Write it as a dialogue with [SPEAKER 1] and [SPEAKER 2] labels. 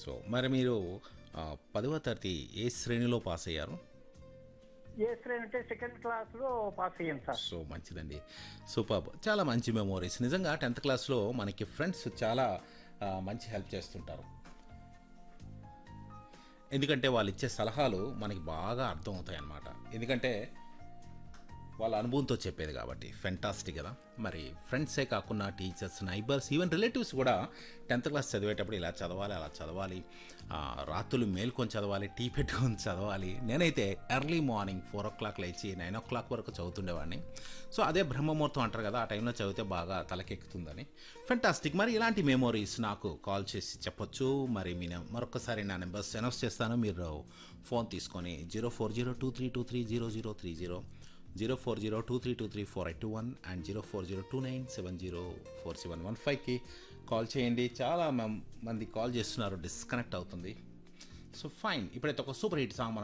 [SPEAKER 1] so మరి మీరు ఆ, పదవ తరగతి ఏ శ్రేణిలో పాస్ అయ్యారు
[SPEAKER 2] ఏ శ్రేణి అంటే సెకండ్ క్లాస్ లో పాస్ అయ్యాను సార్
[SPEAKER 1] సో మంచిదండి సూపర్ చాలా మంచి మెమోరీస్ నిజంగా టెన్త్ క్లాస్లో మనకి ఫ్రెండ్స్ చాలా ఆ, మంచి హెల్ప్ చేస్తుంటారు ఎందుకంటే వాళ్ళు ఇచ్చే సలహాలు మనకి బాగా అర్థం అవుతాయి అన్నమాట ఎందుకంటే వాళ్ళ అనుభవంతో చెప్పేది కాబట్టి ఫెంటాస్టిక్ కదా మరి ఫ్రెండ్సే కాకుండా టీచర్స్ నైబర్స్ ఈవెన్ రిలేటివ్స్ కూడా టెన్త్ క్లాస్ చదివేటప్పుడు ఇలా చదవాలి అలా చదవాలి ఆ, రాత్రులు మేల్కొని చదవాలి టీ పెట్టుకొని చదవాలి నేనైతే early morning four o'clock లేచి నైన్ ఓ క్లాక్ వరకు చదువుతుండేవాడిని సో అదే బ్రహ్మముహూర్తం అంటారు కదా ఆ టైంలో చదివితే బాగా తలకెక్కుతుందని ఫెంటాస్టిక్ మరి ఇలాంటి మెమోరీస్ నాకు కాల్ చేసి చెప్పొచ్చు మరి మీ నెం- మరొకసారి నా నెంబర్స్ అనౌన్స్ చేస్తాను మీరు ఫోన్ తీసుకొని zero four zero two three two three zero zero three zero zero four zero two three two three four eight two one and zero four zero two nine seven zero four seven one ఫైవ్కి call చేయండి చాలా మం- మంది call చేస్తున్నారు disconnect అవుతుంది so fine ఇప్పుడైతే ఒక super hit song మనం